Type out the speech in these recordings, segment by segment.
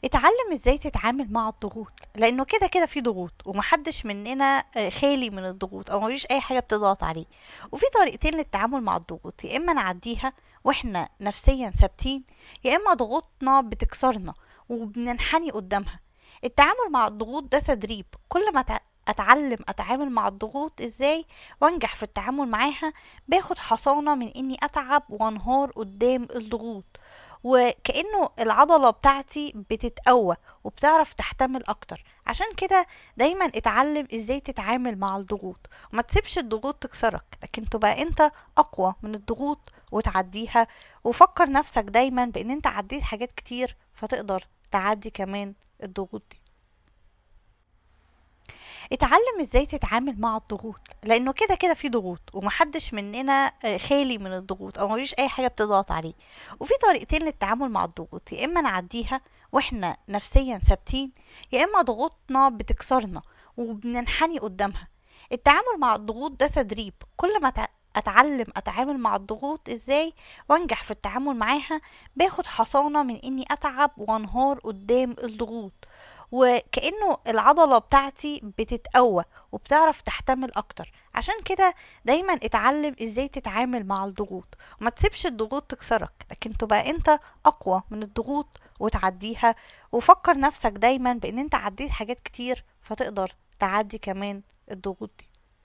اتعلم ازاي تتعامل مع الضغوط لانه كده كده في ضغوط ومحدش مننا آه، خالي من الضغوط او مفيش اي حاجه بتضغط عليه وفي طريقتين للتعامل مع الضغوط يا اما نعديها واحنا نفسيا ثابتين يا اما ضغوطنا بتكسرنا وبننحني قدامها التعامل مع الضغوط ده تدريب كل ما تع- اتعلم اتعامل مع الضغوط ازاي وانجح في التعامل معاها باخد حصانة من اني اتعب وانهار قدام الضغوط وكأنه العضلة بتاعتي بتتقوى وبتعرف تحتمل اكتر عشان كده دايما اتعلم ازاي تتعامل مع الضغوط وما تسيبش الضغوط تكسرك لكن تبقى انت اقوى من الضغوط وتعديها وفكر نفسك دايما بان انت عديت حاجات كتير فتقدر تعدي كمان الضغوط دي اتعلم ازاي تتعامل مع الضغوط لانه كده كده في ضغوط ومحدش مننا آه، خالي من الضغوط او مفيش اي حاجه بتضغط عليه وفي طريقتين للتعامل مع الضغوط يا اما نعديها واحنا نفسيا ثابتين يا اما ضغوطنا بتكسرنا وبننحني قدامها التعامل مع الضغوط ده تدريب كل ما تع- اتعلم اتعامل مع الضغوط ازاي وانجح في التعامل معاها باخد حصانة من اني اتعب وانهار قدام الضغوط وكأنه العضلة بتاعتي بتتقوى وبتعرف تحتمل اكتر عشان كده دايما اتعلم ازاي تتعامل مع الضغوط وما تسيبش الضغوط تكسرك لكن تبقى انت اقوى من الضغوط وتعديها وفكر نفسك دايما بان انت عديت حاجات كتير فتقدر تعدي كمان الضغوط دي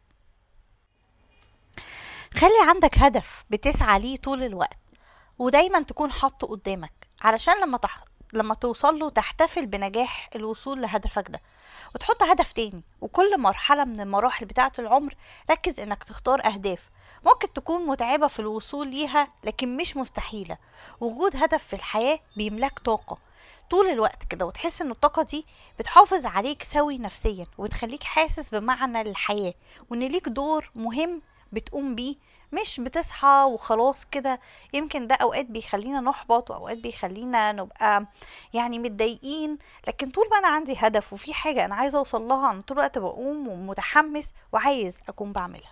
خلي عندك هدف بتسعى ليه طول الوقت ودايما تكون حاطه قدامك علشان لما تح... لما توصل له تحتفل بنجاح الوصول لهدفك ده وتحط هدف تاني وكل مرحلة من المراحل بتاعة العمر ركز انك تختار اهداف ممكن تكون متعبة في الوصول ليها لكن مش مستحيلة وجود هدف في الحياة بيملاك طاقة طول الوقت كده وتحس ان الطاقة دي بتحافظ عليك سوي نفسيا وتخليك حاسس بمعنى للحياة وان ليك دور مهم بتقوم بيه مش بتصحى وخلاص كده يمكن ده اوقات بيخلينا نحبط واوقات بيخلينا نبقى يعني متضايقين لكن طول ما انا عندي هدف وفي حاجة انا عايزة اوصل لها انا طول الوقت بقوم ومتحمس وعايز اكون بعملها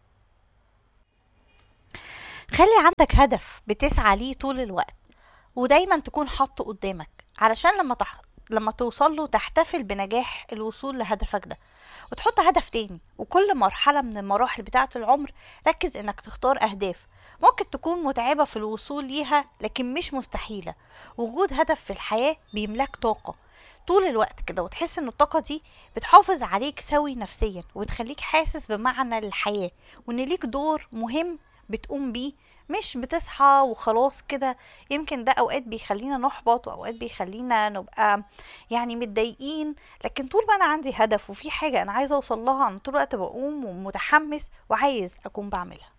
خلي عندك هدف بتسعى ليه طول الوقت ودايما تكون حاطه قدامك علشان لما تح... لما توصل له تحتفل بنجاح الوصول لهدفك ده وتحط هدف تاني وكل مرحلة من المراحل بتاعة العمر ركز انك تختار اهداف ممكن تكون متعبة في الوصول ليها لكن مش مستحيلة وجود هدف في الحياة بيملاك طاقة طول الوقت كده وتحس ان الطاقة دي بتحافظ عليك سوي نفسيا وتخليك حاسس بمعنى للحياة وان ليك دور مهم بتقوم بيه مش بتصحى وخلاص كده يمكن ده اوقات بيخلينا نحبط واوقات بيخلينا نبقى يعني متضايقين لكن طول ما انا عندي هدف وفي حاجة انا عايزة اوصل لها انا طول الوقت بقوم ومتحمس وعايز اكون بعملها